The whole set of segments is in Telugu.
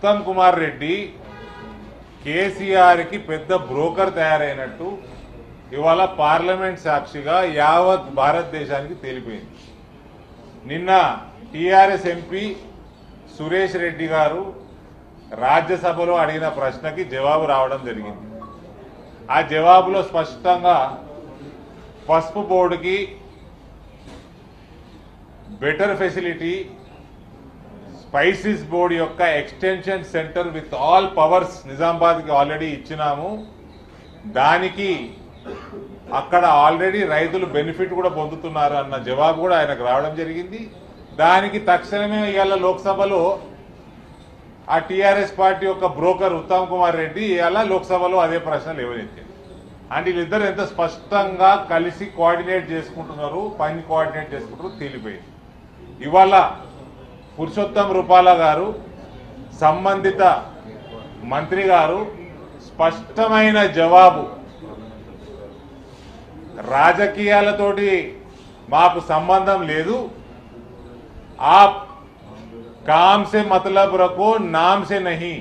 ఉత్తమ్ కుమార్ రెడ్డి కేసీఆర్కి పెద్ద బ్రోకర్ తయారైనట్టు ఇవాళ పార్లమెంట్ సాక్షిగా యావత్ భారతదేశానికి తెలిపింది నిన్న టీఆర్ఎస్ ఎంపీ సురేష్ రెడ్డి గారు రాజ్యసభలో అడిగిన ప్రశ్నకి జవాబు రావడం జరిగింది ఆ జవాబులో స్పష్టంగా పసుపు బోర్డుకి బెటర్ ఫెసిలిటీ స్పైసీస్ బోర్డు యొక్క extension centre with all powers నిజామాబాద్కి ఆల్రెడీ ఇచ్చినాము దానికి అక్కడ ఆల్రెడీ రైతులు బెనిఫిట్ కూడా పొందుతున్నారు అన్న జవాబు కూడా ఆయనకు రావడం జరిగింది దానికి తక్షణమే ఇవాళ లోక్సభలో ఆ టీఆర్ఎస్ పార్టీ యొక్క బ్రోకర్ ఉత్తమ్ కుమార్ రెడ్డి ఇవాళ లోక్సభలో అదే ప్రశ్న లేవనెత్తింది అంటే వీళ్ళిద్దరు ఎంత స్పష్టంగా కలిసి కోఆర్డినేట్ చేసుకుంటున్నారు పని కోఆర్డినేట్ చేసుకుంటారు తేలిపోయింది ఇవాళ పురుషోత్తం రూపాల గారు సంబంధిత మంత్రి గారు స్పష్టమైన జవాబు రాజకీయాలతోటి మాకు సంబంధం లేదు ఆ काम से मतलब रखो नाम से नहीं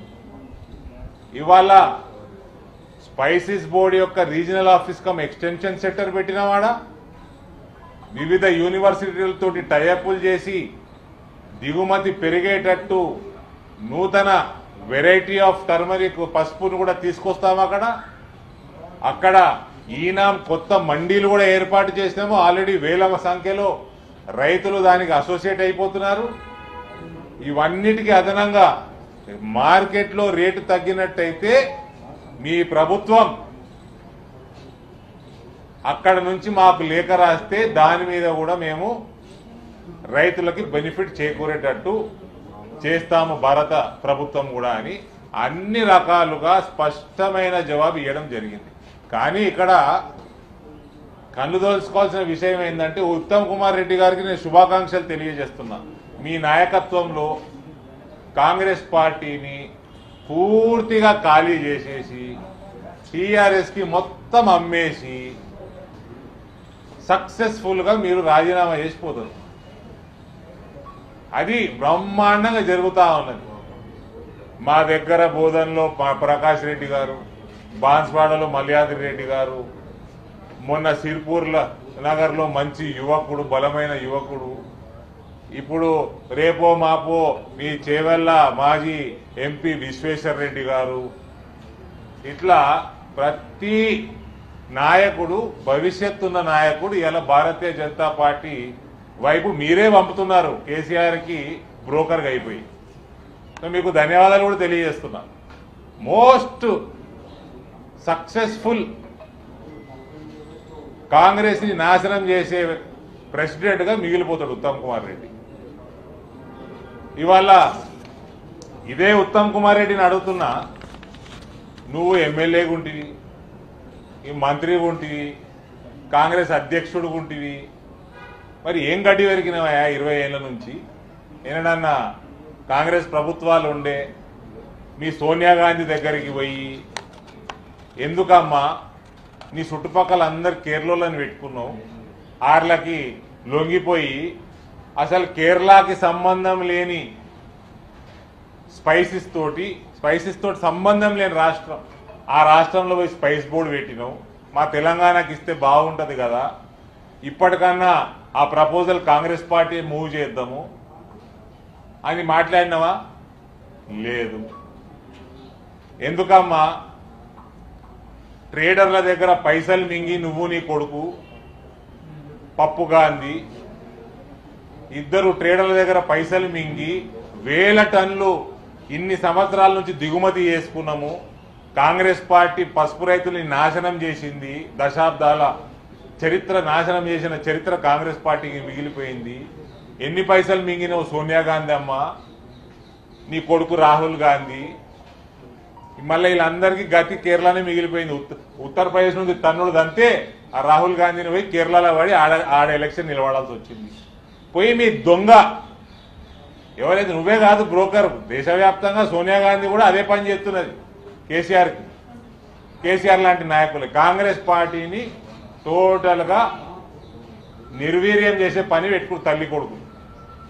ఇవాళ స్పైసీస్ బోర్డు యొక్క regional office cum extension centre పెట్టినవాడా వివిధ యూనివర్సిటీలతోటి టైఅప్లు చేసి దిగుమతి పెరిగేటట్టు నూతన వెరైటీ ఆఫ్ టర్మరిక్ పసుపును కూడా తీసుకొస్తాము అక్కడ అక్కడ ఈనాం కొత్త మండీలు కూడా ఏర్పాటు చేసినాము ఆల్రెడీ వేల సంఖ్యలో రైతులు దానికి అసోసియేట్ అయిపోతున్నారు ఇవన్నిటికీ అదనంగా మార్కెట్లో రేటు తగ్గినట్టయితే మీ ప్రభుత్వం అక్కడ నుంచి మాకు లేఖ రాస్తే దాని మీద కూడా మేము రైతులకి బెనిఫిట్ చేకూరేటట్టు చేస్తాము భారత ప్రభుత్వం కూడా అని అన్ని రకాలుగా స్పష్టమైన జవాబు ఇవ్వడం జరిగింది కానీ ఇక్కడ కన్ను దోల్చుకోవాల్సిన విషయం ఏంటంటే ఉత్తమ్ కుమార్ రెడ్డి గారికి నేను శుభాకాంక్షలు తెలియజేస్తున్నా మీ నాయకత్వంలో కాంగ్రెస్ పార్టీని పూర్తిగా ఖాళీ చేసేసి టీఆర్ఎస్కి మొత్తం అమ్మేసి సక్సెస్ఫుల్గా మీరు రాజీనామా చేసిపోతారు అది బ్రహ్మాండంగా జరుగుతూ ఉన్నది మా దగ్గర బోధనలో ప- ప్రకాష్ రెడ్డి గారు బాన్స్వాడలో మల్యాద్రి రెడ్డి గారు మొన్న సిర్పూర్ల నగర్లో మంచి యువకుడు బలమైన యువకుడు ఇప్పుడు రేపో మాపో మీ చేవెళ్ళ మాజీ ఎంపీ విశ్వేశ్వర్ రెడ్డి గారు ఇట్లా ప్రతి నాయకుడు భవిష్యత్తున్న నాయకుడు ఇలా భారతీయ జనతా పార్టీ వైపు మీరే పంపుతున్నారు కేసీఆర్కి బ్రోకర్గా అయిపోయి సో మీకు ధన్యవాదాలు కూడా తెలియజేస్తున్నా మోస్ట్ సక్సెస్ఫుల్ కాంగ్రెస్ ని నాశనం చేసే ప్రెసిడెంట్ గా మిగిలిపోతాడు ఉత్తమ్ కుమార్ రెడ్డి ఇవాళ ఇదే ఉత్తమ్ కుమార్ రెడ్డిని అడుగుతున్నా నువ్వు ఎమ్మెల్యేగా ఉంటివి ఈ మంత్రి ఉంటివి కాంగ్రెస్ అధ్యక్షుడు ఉంటివి మరి ఏం గడ్డి పెరిగినావా ఇరవై ఏళ్ళ నుంచి ఏనన్నా కాంగ్రెస్ ప్రభుత్వాలు ఉండే మీ సోనియా గాంధీ దగ్గరికి పోయి ఎందుకమ్మా నీ చుట్టుపక్కల అందరు కేరళలోని పెట్టుకున్నావు ఆర్లకి లొంగిపోయి అసలు కేరళకి సంబంధం లేని స్పైసెస్ తోటి స్పైసెస్ తోటి సంబంధం లేని రాష్ట్రం ఆ రాష్ట్రంలో పోయి స్పైస్ బోర్డు పెట్టినావు మా తెలంగాణకి ఇస్తే బాగుంటది కదా ఇప్పటికన్నా ఆ ప్రపోజల్ కాంగ్రెస్ పార్టీ మూవ్ చేద్దాము అని మాట్లాడినావా లేదు ఎందుకమ్మా ట్రేడర్ల దగ్గర పైసలు మింగి నువ్వు నీ కొడుకు పప్పు గాంధీ ఇద్దరు ట్రేడర్ల దగ్గర పైసలు మింగి వేల టన్నులు ఇన్ని సంవత్సరాల నుంచి దిగుమతి చేసుకున్నాము కాంగ్రెస్ పార్టీ పసుపు రైతుల్ని నాశనం చేసింది దశాబ్దాల చరిత్ర నాశనం చేసిన చరిత్ర కాంగ్రెస్ పార్టీకి మిగిలిపోయింది ఎన్ని పైసలు మింగినవు సోనియా గాంధీ అమ్మ నీ కొడుకు రాహుల్ గాంధీ మళ్ళీ వీళ్ళందరికీ గతి కేరళనే మిగిలిపోయింది ఉత్త- ఉత్తరప్రదేశ్ నుంచి తన్నుడు దంతే ఆ రాహుల్ గాంధీని పోయి కేరళలో పడి ఆడ ఆడ ఎలక్షన్ నిలబడాల్సి వచ్చింది పోయి మీ దొంగ ఎవరైతే నువ్వే కాదు బ్రోకర్ దేశవ్యాప్తంగా సోనియా గాంధీ కూడా అదే పని చేస్తున్నది కేసీఆర్కి కేసీఆర్ లాంటి నాయకులు కాంగ్రెస్ పార్టీని టోటల్గా నిర్వీర్యం చేసే పని పెట్టుకుని తల్లి కొడుకు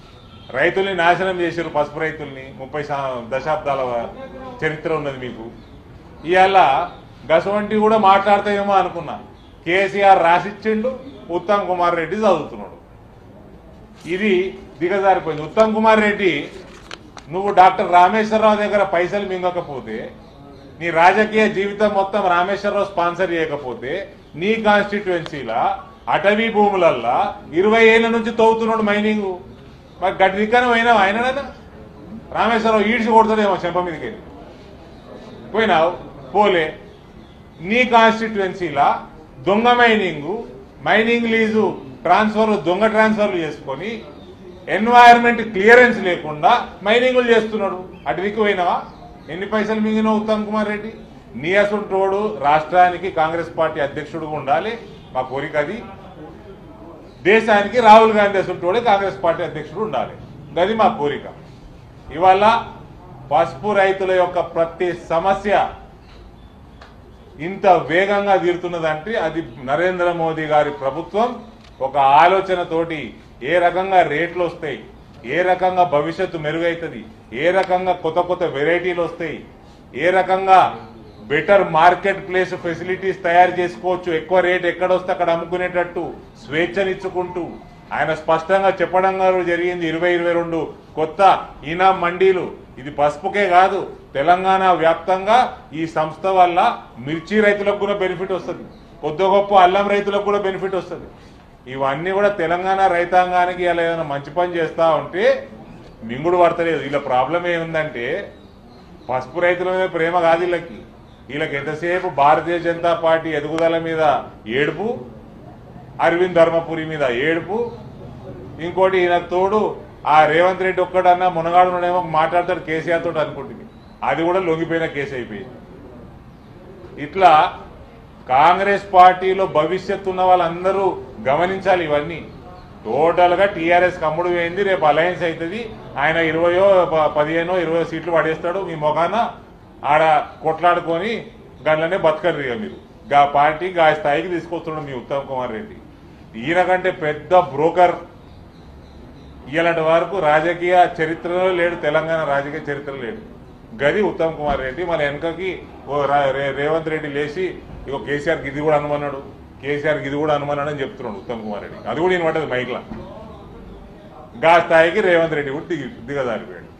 రైతుల్ని నాశనం చేశారు పసుపు రైతుల్ని ముప్పై సా- దశాబ్దాల చరిత్ర ఉన్నది మీకు ఇవాళ గసవంటి కూడా మాట్లాడతాయేమో అనుకున్నా కేసీఆర్ రాసిచ్చిండు ఉత్తమ్ కుమార్ రెడ్డి చదువుతున్నాడు ఇది దిగజారిపోయింది ఉత్తమ్ కుమార్ రెడ్డి నువ్వు డాక్టర్ రామేశ్వరరావు దగ్గర పైసలు మింగకపోతే నీ రాజకీయ జీవితం మొత్తం రామేశ్వరరావు స్పాన్సర్ చేయకపోతే నీ కాన్స్టిట్యుయెన్సీలా అటవీ భూములల్లా ఇరవై ఏళ్ళ నుంచి తవ్వుతున్నాడు మైనింగ్ మరి గడ్డి దిక్కన పోయినావు ఆయన రామేశ్వరరావు ఈడ్చి కొడతాడేమో చెంప మీదకి వెళ్ళి. పోయినావు పోలే నీ కాన్స్టిట్యుయెన్సీలా దొంగ మైనింగ్ మైనింగ్ లీజు ట్రాన్స్ఫర్ దొంగ ట్రాన్స్ఫర్లు చేసుకొని ఎన్వైరన్మెంట్ క్లియరెన్స్ లేకుండా మైనింగ్లు చేస్తున్నాడు అటుదిక్కు పోయినావా ఎన్ని పైసలు మింగినావు ఉత్తమ్ కుమార్ రెడ్డి నీ అసంటోడు రాష్ట్రానికి కాంగ్రెస్ పార్టీ అధ్యక్షుడుగా ఉండాలి మా కోరిక అది దేశానికి రాహుల్ గాంధీ అసంటోడే కాంగ్రెస్ పార్టీ అధ్యక్షుడు ఉండాలి గది మా కోరిక ఇవాళ పసుపు రైతుల యొక్క ప్రతి సమస్య ఇంత వేగంగా తీరుతున్నదంటే అది నరేంద్ర మోదీ గారి ప్రభుత్వం ఒక ఆలోచనతోటి ఏ రకంగా రేట్లు వస్తాయి ఏ రకంగా భవిష్యత్తు మెరుగైతుంది ఏ రకంగా కొత్త కొత్త వెరైటీలు వస్తాయి ఏ రకంగా బెటర్ మార్కెట్ ప్లేస్ ఫెసిలిటీస్ తయారు చేసుకోవచ్చు ఎక్కువ రేట్ ఎక్కడ వస్తే అక్కడ అమ్ముకునేటట్టు స్వేచ్ఛనిచ్చుకుంటూ ఆయన స్పష్టంగా చెప్పడం గారు జరిగింది ఇరవై ఇరవై రెండు కొత్త ఈనా మండీలు ఇది పసుపుకే కాదు తెలంగాణ వ్యాప్తంగా ఈ సంస్థ వల్ల మిర్చి రైతులకు కూడా బెనిఫిట్ వస్తుంది కొద్ది గొప్ప అల్లం రైతులకు కూడా బెనిఫిట్ వస్తుంది ఇవన్నీ కూడా తెలంగాణ రైతాంగానికి ఇలా ఏదైనా మంచి పని చేస్తా ఉంటే మింగుడు పడతలేదు వీళ్ళ ప్రాబ్లం ఏముందంటే పసుపు రైతుల మీద ప్రేమ కాదు వీళ్ళకి వీళ్ళకి ఎంతసేపు భారతీయ జనతా పార్టీ ఎదుగుదల మీద ఏడుపు అరవింద్ ధర్మపురి మీద ఏడుపు ఇంకోటి ఈయన తోడు ఆ రేవంత్ రెడ్డి ఒక్కడన్నా మునగాడు ఉన్నాడేమో మాట్లాడతాడు కేసీఆర్ తోటి అనుకుంటుంది అది కూడా లొంగిపోయిన కేసు అయిపోయింది ఇట్లా కాంగ్రెస్ పార్టీలో భవిష్యత్తు ఉన్న వాళ్ళందరూ గమనించాలి ఇవన్నీ టోటల్ గా టీఆర్ఎస్ కమ్ముడు పోయింది రేపు అలయన్స్ అవుతుంది ఆయన ఇరవయో ప- పదిహేనో ఇరవయో సీట్లు పడేస్తాడు మీ మొఖాన ఆడ కొట్లాడుకొని గట్లనే బతకరు ఇక మీరు గా పార్టీ గా స్థాయికి తీసుకొస్తున్నాడు మీ ఉత్తమ్ కుమార్ రెడ్డి ఈయన కంటే పెద్ద బ్రోకర్ ఇలాంటి వరకు రాజకీయ చరిత్రలో లేడు తెలంగాణ రాజకీయ చరిత్రలో లేడు గది ఉత్తమ్ కుమార్ రెడ్డి మన వెనకకి ఓ రా- రే- రేవంత్ రెడ్డి లేచి ఇగో కేసీఆర్కి ఇది కూడా అనుమన్నాడు కేసీఆర్కి ఇది కూడా అనుమన్నాడు అని చెప్తున్నాడు ఉత్తమ్ కుమార్ రెడ్డి అది కూడా నేను పడ్డది మైక్లా గా స్థాయికి రేవంత్ రెడ్డి కూడా దిగి దిగజారిపోయాడు